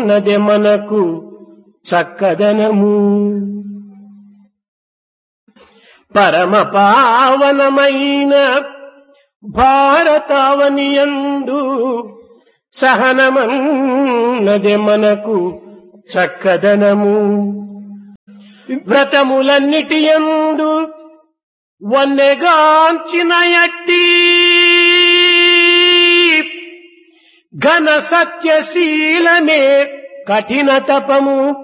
సహనమన్నది మనకు చక్కదనము పరమ పావనమైన భారతావనియందు సహనమన్నది మనకు చక్కదనము వ్రతములన్నిటి యందు వన్నెగాంచిన ఎట్టి ఘన సత్యశీలమే కఠిన తపము